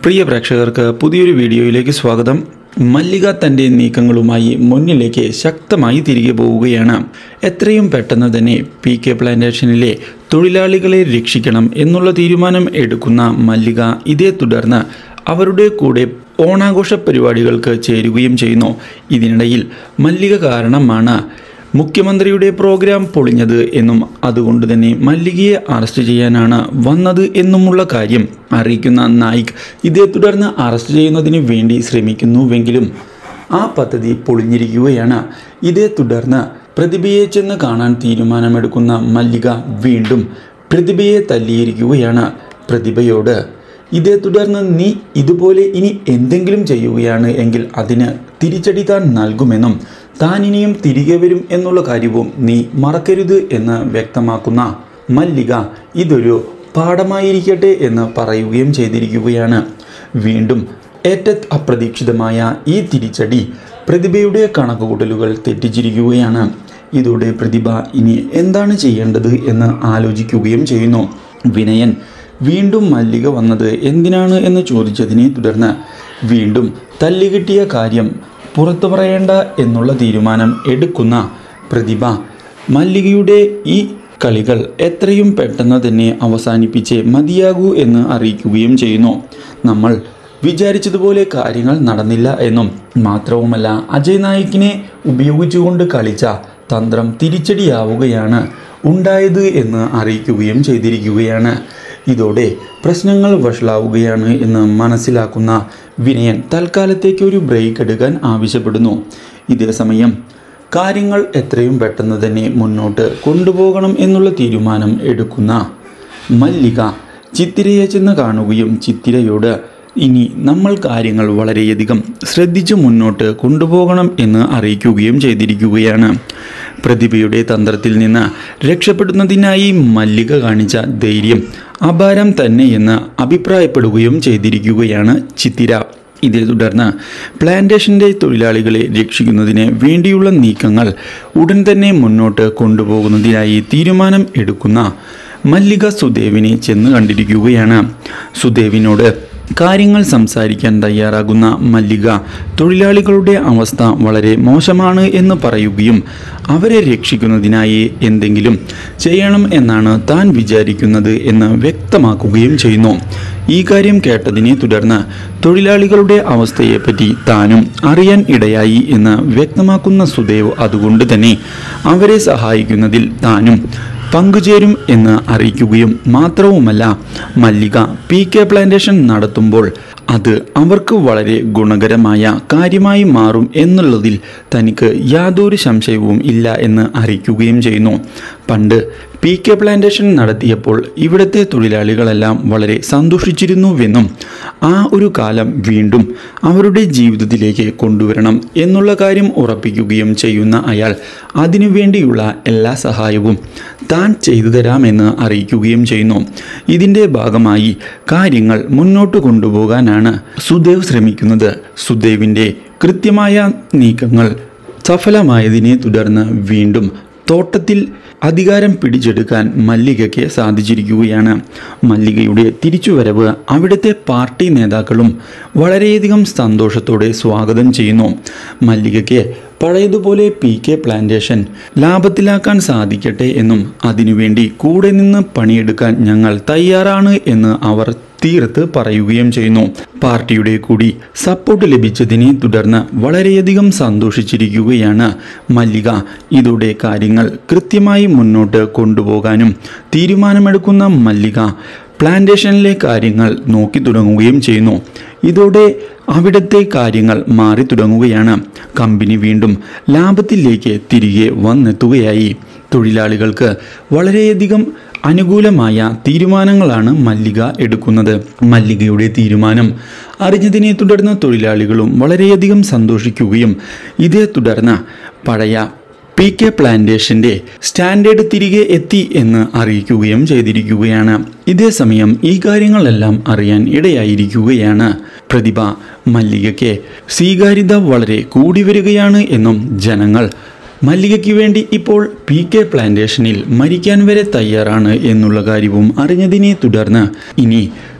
പ്രിയ പ്രേക്ഷകർക്ക് പുതിയൊരു വീഡിയോയിലേക്ക് സ്വാഗതം മല്ലിക തൻ്റെ നീക്കങ്ങളുമായി മുന്നിലേക്ക് ശക്തമായി തിരികെ പോവുകയാണ് എത്രയും പെട്ടെന്ന് തന്നെ പി കെ പ്ലാന്റേഷനിലെ തൊഴിലാളികളെ രക്ഷിക്കണം എന്നുള്ള തീരുമാനം എടുക്കുന്ന മല്ലിക ഇതേ തുടർന്ന് അവരുടെ കൂടെ ഓണാഘോഷ പരിപാടികൾക്ക് ചേരുകയും ചെയ്യുന്നു ഇതിനിടയിൽ മല്ലിക കാരണമാണ് മുഖ്യമന്ത്രിയുടെ പ്രോഗ്രാം പൊളിഞ്ഞത് എന്നും അതുകൊണ്ട് തന്നെ മല്ലികയെ അറസ്റ്റ് ചെയ്യാനാണ് വന്നത് എന്നുമുള്ള കാര്യം അറിയിക്കുന്ന നായിക് ഇതേ തുടർന്ന് അറസ്റ്റ് ചെയ്യുന്നതിന് വേണ്ടി ശ്രമിക്കുന്നുവെങ്കിലും ആ പദ്ധതി പൊളിഞ്ഞിരിക്കുകയാണ് ഇതേ തുടർന്ന് പ്രതിഭയെ ചെന്ന് കാണാൻ തീരുമാനമെടുക്കുന്ന മല്ലിക വീണ്ടും പ്രതിഭയെ തല്ലിയിരിക്കുകയാണ് പ്രതിഭയോട് ഇതേ തുടർന്ന് നീ ഇതുപോലെ ഇനി എന്തെങ്കിലും ചെയ്യുകയാണ് എങ്കിൽ അതിന് തിരിച്ചടി താൻ നൽകുമെന്നും താൻ ഇനിയും തിരികെ വരും എന്നുള്ള കാര്യവും നീ മറക്കരുത് എന്ന് വ്യക്തമാക്കുന്ന മല്ലിക ഇതൊരു പാഠമായിരിക്കട്ടെ എന്ന് പറയുകയും ചെയ്തിരിക്കുകയാണ് വീണ്ടും ഏറ്റ അപ്രതീക്ഷിതമായ ഈ തിരിച്ചടി പ്രതിഭയുടെ കണക്കുകൂട്ടലുകൾ തെറ്റിച്ചിരിക്കുകയാണ് ഇതോടെ പ്രതിഭ ഇനി എന്താണ് ചെയ്യേണ്ടത് എന്ന് ആലോചിക്കുകയും ചെയ്യുന്നു വിനയൻ വീണ്ടും മല്ലിക വന്നത് എന്തിനാണ് എന്ന് ചോദിച്ചതിനെ തുടർന്ന് വീണ്ടും തല്ലുകിട്ടിയ കാര്യം പുറത്തു പറയേണ്ട എന്നുള്ള തീരുമാനം എടുക്കുന്ന പ്രതിഭ മല്ലികയുടെ ഈ കളികൾ എത്രയും പെട്ടെന്ന് തന്നെ അവസാനിപ്പിച്ച് മതിയാകൂ എന്ന് അറിയിക്കുകയും ചെയ്യുന്നു നമ്മൾ വിചാരിച്ചതുപോലെ കാര്യങ്ങൾ നടന്നില്ല എന്നും മാത്രവുമല്ല അജയ് നായിക്കിനെ ഉപയോഗിച്ചുകൊണ്ട് കളിച്ച തന്ത്രം തിരിച്ചടിയാവുകയാണ് ഉണ്ടായത് എന്ന് അറിയിക്കുകയും ചെയ്തിരിക്കുകയാണ് ഇതോടെ പ്രശ്നങ്ങൾ വഷളാവുകയാണ് എന്ന് മനസ്സിലാക്കുന്ന വിനയൻ തൽക്കാലത്തേക്ക് ഒരു ബ്രേക്ക് എടുക്കാൻ ആവശ്യപ്പെടുന്നു ഇതേസമയം കാര്യങ്ങൾ എത്രയും പെട്ടെന്ന് തന്നെ മുന്നോട്ട് കൊണ്ടുപോകണം എന്നുള്ള തീരുമാനം എടുക്കുന്ന മല്ലിക ചിത്തിരയെ ചെന്ന് കാണുകയും ചിത്തിരയോട് ഇനി നമ്മൾ കാര്യങ്ങൾ വളരെയധികം ശ്രദ്ധിച്ച് മുന്നോട്ട് കൊണ്ടുപോകണം എന്ന് അറിയിക്കുകയും ചെയ്തിരിക്കുകയാണ് പ്രതിഭയുടെ തന്ത്രത്തിൽ നിന്ന് രക്ഷപ്പെടുന്നതിനായി മല്ലിക കാണിച്ച ധൈര്യം അപാരം തന്നെ എന്ന് അഭിപ്രായപ്പെടുകയും ചെയ്തിരിക്കുകയാണ് ചിത്തിര ഇതേ തുടർന്ന് പ്ലാന്റേഷൻ്റെ തൊഴിലാളികളെ രക്ഷിക്കുന്നതിന് വേണ്ടിയുള്ള നീക്കങ്ങൾ ഉടൻ തന്നെ മുന്നോട്ട് കൊണ്ടുപോകുന്നതിനായി തീരുമാനം എടുക്കുന്ന മല്ലിക സുദേവിനെ ചെന്ന് കണ്ടിരിക്കുകയാണ് സുദേവിനോട് കാര്യങ്ങൾ സംസാരിക്കാൻ തയ്യാറാകുന്ന മല്ലിക തൊഴിലാളികളുടെ അവസ്ഥ വളരെ മോശമാണ് എന്ന് പറയുകയും അവരെ രക്ഷിക്കുന്നതിനായി എന്തെങ്കിലും ചെയ്യണം എന്നാണ് താൻ വിചാരിക്കുന്നത് എന്ന് വ്യക്തമാക്കുകയും ചെയ്യുന്നു ഈ കാര്യം കേട്ടതിനെ തുടർന്ന് തൊഴിലാളികളുടെ അവസ്ഥയെപ്പറ്റി താനും അറിയാൻ ഇടയായി എന്ന് വ്യക്തമാക്കുന്ന സുദേവ് അതുകൊണ്ട് തന്നെ അവരെ സഹായിക്കുന്നതിൽ താനും പങ്കുചേരും എന്ന് അറിയിക്കുകയും മാത്രവുമല്ല മല്ലിക പി കെ പ്ലാന്റേഷൻ നടത്തുമ്പോൾ അത് അവർക്ക് വളരെ ഗുണകരമായ കാര്യമായി മാറും എന്നുള്ളതിൽ തനിക്ക് യാതൊരു സംശയവും ഇല്ല എന്ന് അറിയിക്കുകയും ചെയ്യുന്നു പണ്ട് പി കെ പ്ലാന്റേഷൻ നടത്തിയപ്പോൾ ഇവിടുത്തെ തൊഴിലാളികളെല്ലാം വളരെ സന്തോഷിച്ചിരുന്നുവെന്നും ആ ഒരു കാലം വീണ്ടും അവരുടെ ജീവിതത്തിലേക്ക് കൊണ്ടുവരണം എന്നുള്ള കാര്യം ഉറപ്പിക്കുകയും ചെയ്യുന്ന അയാൾ അതിനുവേണ്ടിയുള്ള എല്ലാ സഹായവും താൻ ചെയ്തു തരാമെന്ന് അറിയിക്കുകയും ചെയ്യുന്നു ഇതിൻ്റെ ഭാഗമായി കാര്യങ്ങൾ മുന്നോട്ട് കൊണ്ടുപോകാനാണ് സുദേവ് ശ്രമിക്കുന്നത് സുദേവിൻ്റെ കൃത്യമായ നീക്കങ്ങൾ സഫലമായതിനെ തുടർന്ന് വീണ്ടും തോട്ടത്തിൽ അധികാരം പിടിച്ചെടുക്കാൻ മല്ലികയ്ക്ക് സാധിച്ചിരിക്കുകയാണ് മല്ലികയുടെ തിരിച്ചുവരവ് അവിടുത്തെ പാർട്ടി നേതാക്കളും വളരെയധികം സന്തോഷത്തോടെ സ്വാഗതം ചെയ്യുന്നു മല്ലികയ്ക്ക് പഴയതുപോലെ പി കെ പ്ലാന്റേഷൻ ലാഭത്തിലാക്കാൻ സാധിക്കട്ടെ എന്നും അതിനുവേണ്ടി കൂടെ നിന്ന് പണിയെടുക്കാൻ ഞങ്ങൾ തയ്യാറാണ് എന്ന് അവർ തീർത്ത് പറയുകയും ചെയ്യുന്നു പാർട്ടിയുടെ കൂടി സപ്പോർട്ട് ലഭിച്ചതിനെ തുടർന്ന് വളരെയധികം സന്തോഷിച്ചിരിക്കുകയാണ് മല്ലിക ഇതോടെ കാര്യങ്ങൾ കൃത്യമായി മുന്നോട്ട് കൊണ്ടുപോകാനും തീരുമാനമെടുക്കുന്ന മല്ലിക പ്ലാന്റേഷനിലെ കാര്യങ്ങൾ നോക്കി തുടങ്ങുകയും ചെയ്യുന്നു ഇതോടെ അവിടുത്തെ കാര്യങ്ങൾ മാറി തുടങ്ങുകയാണ് കമ്പനി വീണ്ടും ലാഭത്തിലേക്ക് തിരികെ വന്നെത്തുകയായി തൊഴിലാളികൾക്ക് വളരെയധികം അനുകൂലമായ തീരുമാനങ്ങളാണ് മല്ലിക എടുക്കുന്നത് മല്ലികയുടെ തീരുമാനം അറിഞ്ഞതിനെ തുടർന്ന് തൊഴിലാളികളും വളരെയധികം സന്തോഷിക്കുകയും ഇതേ തുടർന്ന് പഴയ പി കെ പ്ലാന്റേഷൻ്റെ സ്റ്റാൻഡേർഡ് തിരികെ എത്തി എന്ന് അറിയിക്കുകയും ചെയ്തിരിക്കുകയാണ് ഇതേ സമയം ഈ കാര്യങ്ങളെല്ലാം അറിയാൻ ഇടയായിരിക്കുകയാണ് പ്രതിഭ മല്ലികയ്ക്ക് സ്വീകാര്യത വളരെ കൂടി വരികയാണ് എന്നും ജനങ്ങൾ മല്ലികയ്ക്ക് വേണ്ടി ഇപ്പോൾ പി കെ പ്ലാന്റേഷനിൽ മരിക്കാൻ വരെ തയ്യാറാണ് എന്നുള്ള കാര്യവും അറിഞ്ഞതിനെ തുടർന്ന് ഇനി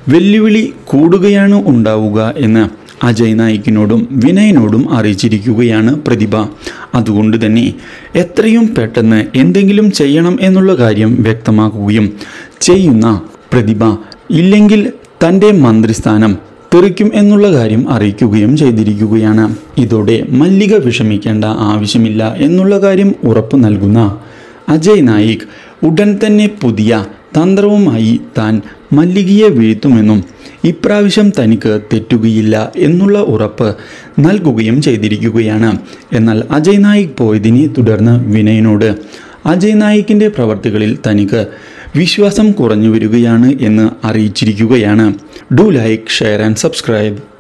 വെല്ലുവിളി കൂടുകയാണ് ഉണ്ടാവുക എന്ന് അജയ് നായിക്കിനോടും വിനയനോടും അറിയിച്ചിരിക്കുകയാണ് പ്രതിഭ അതുകൊണ്ട് തന്നെ എത്രയും പെട്ടെന്ന് എന്തെങ്കിലും ചെയ്യണം എന്നുള്ള കാര്യം വ്യക്തമാക്കുകയും ചെയ്യുന്ന പ്രതിഭ ഇല്ലെങ്കിൽ തൻ്റെ മന്ത്രിസ്ഥാനം തെറിക്കും എന്നുള്ള കാര്യം അറിയിക്കുകയും ചെയ്തിരിക്കുകയാണ് ഇതോടെ മല്ലിക വിഷമിക്കേണ്ട ആവശ്യമില്ല എന്നുള്ള കാര്യം ഉറപ്പു നൽകുന്ന അജയ് നായിക് ഉടൻ തന്നെ പുതിയ തന്ത്രവുമായി താൻ മല്ലികയെ വീഴ്ത്തുമെന്നും ഇപ്രാവശ്യം തനിക്ക് തെറ്റുകയില്ല എന്നുള്ള ഉറപ്പ് നൽകുകയും ചെയ്തിരിക്കുകയാണ് എന്നാൽ അജയ് നായിക് പോയതിനെ തുടർന്ന് വിനയനോട് അജയ് നായിക്കിൻ്റെ പ്രവർത്തികളിൽ തനിക്ക് വിശ്വാസം കുറഞ്ഞു വരികയാണ് എന്ന് അറിയിച്ചിരിക്കുകയാണ് do like share and subscribe